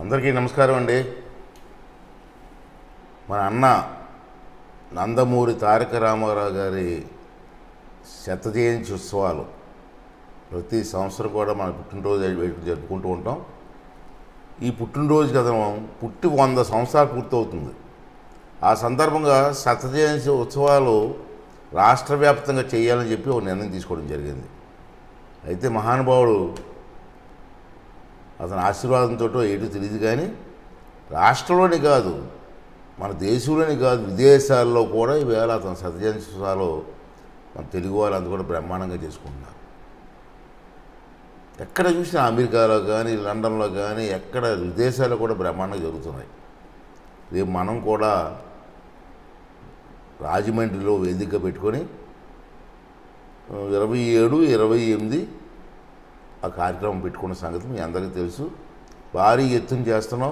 అందరికీ నమస్కారం అండి మన అన్న నందమూరి తారక రామారావు గారి శత జయంతి ఉత్సవాలు ప్రతి సంవత్సరం కూడా మన పుట్టినరోజు వేడుక జరుపుకుంటూ ఉంటాం ఈ పుట్టినరోజు కదా పుట్టి వంద సంవత్సరాలు పూర్తవుతుంది ఆ సందర్భంగా శత జయంతి ఉత్సవాలు రాష్ట్ర వ్యాప్తంగా చేయాలని చెప్పి ఒక నిర్ణయం తీసుకోవడం జరిగింది అయితే మహానుభావుడు అతని ఆశీర్వాదంతో ఏటో తెలియదు కానీ రాష్ట్రంలోని కాదు మన దేశంలోని కాదు విదేశాల్లో కూడా ఈవేళ అతని సత్యజన్సాలు మన తెలుగు వాళ్ళంతా కూడా బ్రహ్మాండంగా చేసుకుంటున్నారు ఎక్కడ చూసినా అమెరికాలో కానీ లండన్లో కానీ ఎక్కడ విదేశాల్లో కూడా బ్రహ్మాండంగా జరుగుతున్నాయి రేపు మనం కూడా రాజమండ్రిలో వేదిక పెట్టుకొని ఇరవై ఏడు ఇరవై ఎనిమిది ఆ కార్యక్రమం పెట్టుకున్న సంగతి మీ అందరికీ తెలుసు భారీ ఎత్తున చేస్తున్నాం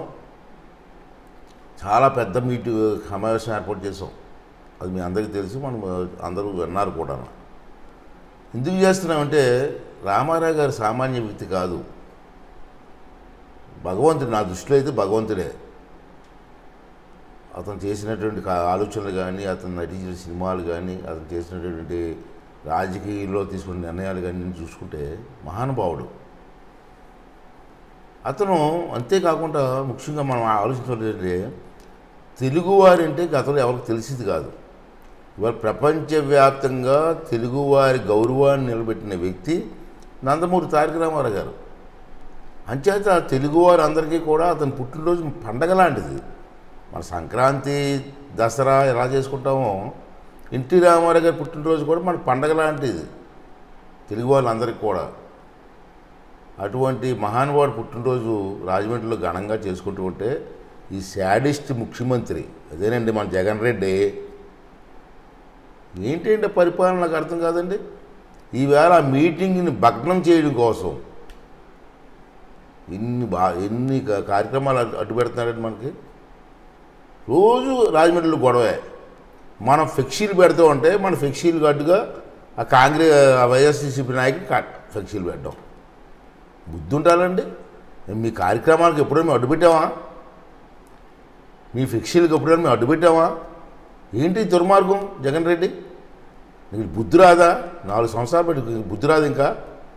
చాలా పెద్ద మీటి సమావేశం ఏర్పాటు చేసాం అది మీ అందరికీ తెలుసు మనం అందరూ విన్నారు కూడా ఎందుకు చేస్తున్నామంటే రామారావు గారు సామాన్య వ్యక్తి కాదు భగవంతుడు నా దృష్టిలో అయితే భగవంతుడే అతను చేసినటువంటి కా- ఆలోచనలు కానీ అతను నటించిన సినిమాలు కానీ అతను చేసినటువంటి రాజకీయాల్లో తీసుకున్న నిర్ణయాలు కానీ నేను చూసుకుంటే మహానుభావుడు అతను అంతేకాకుండా ముఖ్యంగా మనం ఆలోచించాలంటే తెలుగువారి అంటే గతంలో ఎవరికి తెలిసింది కాదు ఇవాళ ప్రపంచవ్యాప్తంగా తెలుగువారి గౌరవాన్ని నిలబెట్టిన వ్యక్తి నందమూరి తారక రామారావు గారు అంచేత తెలుగువారు అందరికీ కూడా అతని పుట్టినరోజు పండగ లాంటిది మన సంక్రాంతి దసరా ఎలా చేసుకుంటామో ఎన్టీ రామారావు గారి పుట్టినరోజు కూడా మన పండగ లాంటిది తెలుగు వాళ్ళందరికీ కూడా అటువంటి మహానుభావుడు పుట్టినరోజు రాజమండ్రిలో ఘనంగా చేసుకుంటూ ఉంటే ఈ శాడిస్ట్ ముఖ్యమంత్రి అదేనండి మన జగన్ రెడ్డి ఏంటంటే పరిపాలన నాకు అర్థం కాదండి ఈవేళ ఆ మీటింగ్ని భగ్నం చేయడం కోసం ఎన్ని బా ఎన్ని కా- కార్యక్రమాలు అడ్డు అడ్డు పెడుతున్నారండి మనకి రోజు రాజమండ్రిలో గొడవే మనం ఫ్లెక్సీలు పెడుతూ ఉంటే మన ఫ్లెక్సీలు అడ్డుగా ఆ కాంగ్రెస్ ఆ వైఎస్సీసీపీ నాయకులు కా- ఫ్లెక్సీలు పెట్టడం బుద్ధి ఉండాలండి మీ కార్యక్రమాలకు ఎప్పుడైనా మేము అడ్డు పెట్టామా మీ ఫ్లెక్సీలకు ఎప్పుడైనా మేము అడ్డు పెట్టామా ఏంటి ఈ దుర్మార్గం జగన్ రెడ్డి నీకు బుద్ధి రాదా నాలుగు సంవత్సరాలు పెట్టి నీకు బుద్ధి రాదు ఇంకా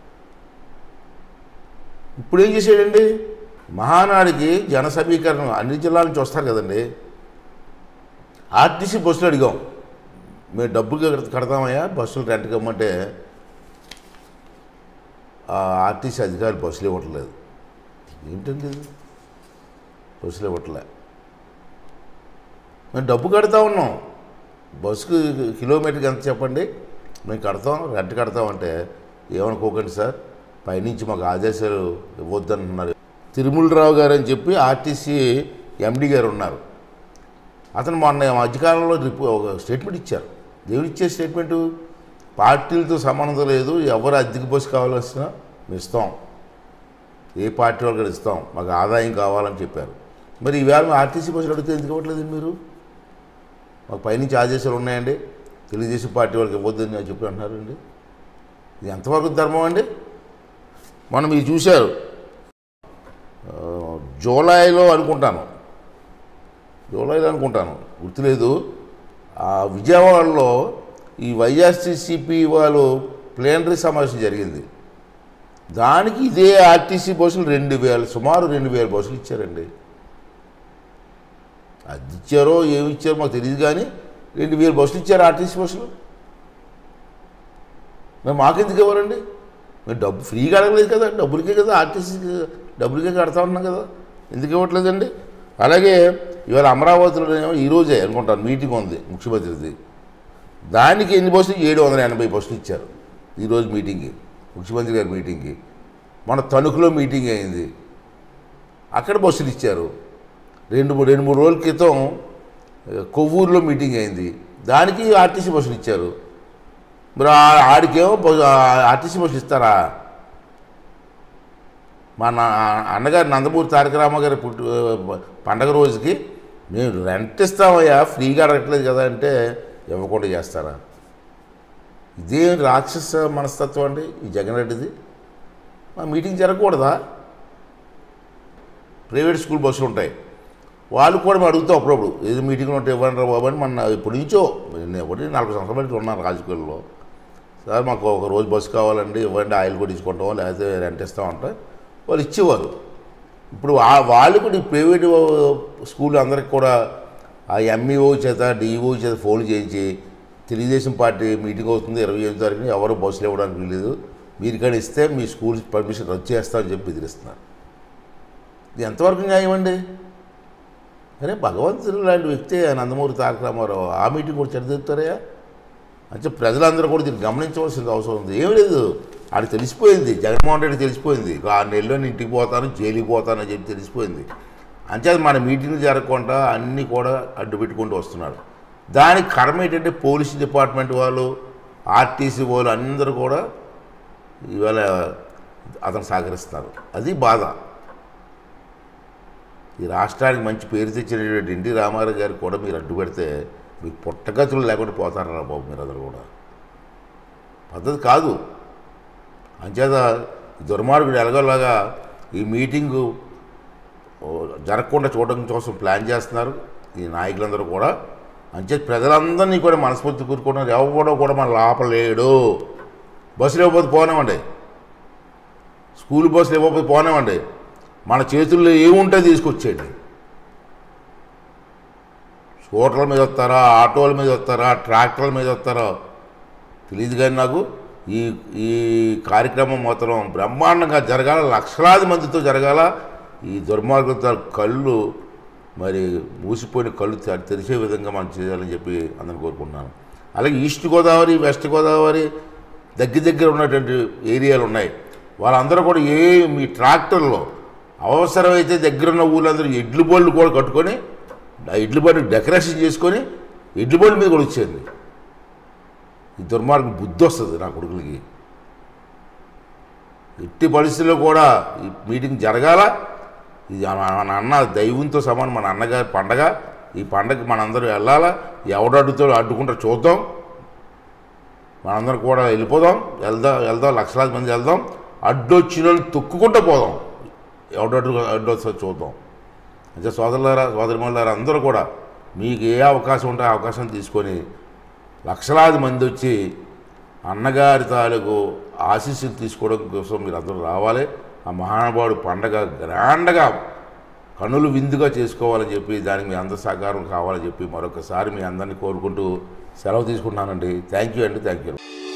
ఇప్పుడు ఏం చేసాడండి మహానాడికి జన సమీకరణ అన్ని జిల్లాల నుంచి వస్తారు కదండి ఆర్టీసీ బస్సులు అడిగాం మేము డబ్బులు కడ- కడతామయ్యా బస్సులు రెంట్కి ఇవ్వమంటే ఆ ఆర్టీసీ అధికారులు బస్సులు ఇవ్వట్లేదు ఏంటండి ఇది బస్సులు ఇవ్వట్లే మేము డబ్బు కడతా ఉన్నాం బస్సుకు కిలోమీటర్కి ఎంత చెప్పండి మేము కడతాం రెంట్ కడతామంటే ఏమనుకోకండి సార్ పైనుంచి మాకు ఆదేశాలు ఇవ్వద్దంటున్నారు తిరుమలరావు గారు అని చెప్పి ఆర్టీసీ ఎండి గారు ఉన్నారు అతను మొన్న మధ్యకాలంలో రిపో ఒక స్టేట్మెంట్ ఇచ్చారు దేవుడు ఇచ్చే స్టేట్మెంటు పార్టీలతో సంబంధం లేదు ఎవరు అద్దెకి బస్సు కావాల్సిన మేము ఇస్తాం ఏ పార్టీ వాళ్ళు కూడా ఇస్తాం మాకు ఆదాయం కావాలని చెప్పారు మరి ఈవేళ మా ఆర్టీసీ బస్సులు అడిగితే ఎందుకు ఇవ్వట్లేదు మీరు మాకు పైనుంచి ఆదేశాలు ఉన్నాయండి తెలుగుదేశం పార్టీ వాళ్ళకి ఇవ్వద్దని చెప్పి అంటున్నారండి ఇది ఎంతవరకు ధర్మం అండి మనం మీరు చూశారు ఆ, జూలైలో అనుకుంటాను జూలైలో అనుకుంటాను గుర్తులేదు ఆ విజయవాడలో ఈ వైఎస్టీసీపీ వాళ్ళు ప్లేనరీ సమావేశం జరిగింది దానికి ఇదే ఆర్టీసీ బస్సులు రెండు వేలు సుమారు రెండు వేల బస్సులు ఇచ్చారండి అది ఇచ్చారో ఏమి ఇచ్చారో మాకు తెలియదు కానీ రెండు వేల బస్సులు ఇచ్చారు ఆర్టీసీ బస్సులు మరి మాకెందుకు ఇవ్వరండి మేము డబ్బు ఫ్రీగా అడగలేదు కదా డబ్బులకే కదా ఆర్టీసీకి డబ్బులకే కడతా ఉన్నాం కదా ఎందుకు ఇవ్వట్లేదండి అలాగే ఇవాళ అమరావతిలో ఏమో ఈరోజే అనుకుంటాను మీటింగ్ ఉంది ముఖ్యమంత్రిది దానికి ఎన్ని బస్సులు ఏడు వందల ఎనభై బస్సులు ఇచ్చారు ఈరోజు మీటింగ్కి ముఖ్యమంత్రి గారి మీటింగ్కి మన తణుకులో మీటింగ్ అయింది అక్కడ బస్సులు ఇచ్చారు రెండు మూడు రెండు మూడు రోజుల క్రితం ఆ, కొవ్వూరులో మీటింగ్ అయింది దానికి ఆర్టీసీ బస్సులు ఇచ్చారు మరి ఆ- ఆడికేమో బస్సు- ఆ ఆర్టీసీ బస్సులు ఇస్తారా మా నా అన్నగారు నందమూరి తారక రామగారి పుట్టు పండగ రోజుకి మేము రెంట్ ఇస్తామయ్యా ఫ్రీగా అడగట్లేదు కదా అంటే ఇవ్వకుండా చేస్తారా ఇదే రాక్షస మనస్తత్వం అండి ఈ జగన్ రెడ్డిది మా మీటింగ్ జరగకూడదా ప్రైవేట్ స్కూల్ బస్సులు ఉంటాయి వాళ్ళు కూడా మేము అడుగుతాం అప్పుడప్పుడు ఏది మీటింగ్లో ఉంటే ఇవ్వండి రా బాబు అని మన ఇప్పుడు నుంచో నేను ఒకటి నలభై సంవత్సరాల బట్టి ఉన్నాను రాజకీయాల్లో సార్ మాకు ఒక రోజు బస్సు కావాలండి ఇవ్వండి ఆయిల్ కూడా ఇచ్చుకుంటాం లేకపోతే రెంట్ ఇస్తామంటే వాళ్ళు ఇచ్చేవారు ఇప్పుడు ఆ- వాళ్ళు కూడా ఈ ప్రైవేట్ స్కూల్ అందరికి కూడా ఆ ఎంఈఓ చేత డిఈఓ చేత ఫోన్ చేయించి తెలుగుదేశం పార్టీ మీటింగ్ అవుతుంది ఇరవై ఎనిమిది తారీఖున ఎవరు బస్సులు ఇవ్వడానికి వీలేదు మీరు కానీ ఇస్తే మీ స్కూల్ పర్మిషన్ రద్దు చేస్తామని చెప్పి బెదిరిస్తున్నారు ఇది ఎంతవరకు న్యాయం అండి అరే భగవంతుడు లాంటి వ్యక్తి నందమూరి తారక రామారావు ఆ మీటింగ్ కూడా చదివిస్తారయ్యా అంటే ప్రజలందరూ కూడా దీన్ని గమనించవలసిన అవసరం ఉంది ఏం లేదు ఆడికి తెలిసిపోయింది జగన్మోహన్ రెడ్డి తెలిసిపోయింది ఇక ఆరు నెలల్లో నేను ఇంటికి పోతాను జైలుకి పోతాను అని చెప్పి తెలిసిపోయింది అంచేది మన మీటింగ్ జరగకుండా అన్నీ కూడా అడ్డు పెట్టుకుంటూ వస్తున్నాడు దానికి కర్మ ఏంటంటే పోలీస్ డిపార్ట్మెంట్ వాళ్ళు ఆర్టీసీ వాళ్ళు అందరూ కూడా ఇవాళ అతను సహకరిస్తున్నారు అది బాధ ఈ రాష్ట్రానికి మంచి పేరు తెచ్చినటువంటి ఎన్టీ రామారావు గారికి కూడా మీరు అడ్డు పెడితే మీకు పుట్టగతులు లేకుండా పోతారా బాబు మీరు అందరూ కూడా పద్ధతి కాదు అంచేత ఈ దుర్మార్గుడు ఎలాగోలాగా ఈ మీటింగు ఓ, జరగకుండా చూడడం కోసం ప్లాన్ చేస్తున్నారు ఈ నాయకులందరూ కూడా అంచేత ప్రజలందరినీ కూడా మనస్ఫూర్తి కూరుకుంటున్నారు ఎవడో కూడా మన లోపలేడు బస్సులు ఇవ్వకపోతే పోనివ్వండి స్కూల్ బస్సులు ఇవ్వకపోతే పోనివ్వండి మన చేతుల్లో ఏముంటే తీసుకొచ్చేయండి స్కూటర్ల మీద వస్తారా ఆటోల మీద వస్తారా ట్రాక్టర్ల మీద వస్తారా తెలియదు కానీ నాకు ఈ ఈ కార్యక్రమం మాత్రం బ్రహ్మాండంగా జరగాల లక్షలాది మందితో జరగాల ఈ దుర్మార్గత కళ్ళు మరి మూసిపోయిన కళ్ళు తె- తెరిచే విధంగా మనం చేయాలని చెప్పి అందరిని కోరుకుంటున్నాను అలాగే ఈస్ట్ గోదావరి వెస్ట్ గోదావరి దగ్గర దగ్గర ఉన్నటువంటి ఏరియాలు ఉన్నాయి వాళ్ళందరూ కూడా ఏ మీ ట్రాక్టర్లో అవసరమైతే దగ్గర ఉన్న ఊళ్ళందరూ ఎడ్లు బళ్ళు కూడా కట్టుకొని ఆ ఎడ్లు బండి డెకరేషన్ చేసుకొని ఎడ్లు బండి మీద కూడా వచ్చేయండి ఈ దుర్మార్గం బుద్ధి వస్తుంది నా కొడుకులకి ఎట్టి పరిస్థితుల్లో కూడా ఈ మీటింగ్ జరగాల ఇది మన మన అన్న దైవంతో సమానం మన అన్నగారి పండగ ఈ పండగకి మనందరూ వెళ్ళాలా ఎవడు అడ్డుతో అడ్డుకుంటారో చూద్దాం మనందరం కూడా వెళ్ళిపోదాం వెళ్దాం వెళ్దాం లక్షలాది మంది వెళ్దాం అడ్డొచ్చిన వాళ్ళు తొక్కుకుంటూ పోదాం ఎవడు అడ్డు అడ్డు వస్తుందో చూద్దాం అంటే సోదరులారా సోదరిమల్లారా అందరూ కూడా మీకు ఏ అవకాశం ఉంటే ఆ అవకాశం తీసుకొని లక్షలాది మంది వచ్చి అన్నగారి తాలూకు ఆశీస్సులు తీసుకోవడం కోసం మీరు అందరూ రావాలి ఆ మహానుభావుడు పండగ గ్రాండ్గా కనులు విందుగా చేసుకోవాలని చెప్పి దానికి మీ అందరి సహకారం కావాలని చెప్పి మరొకసారి మీ అందరినీ కోరుకుంటూ సెలవు తీసుకుంటున్నానండి థ్యాంక్ యూ అండి థ్యాంక్ యూ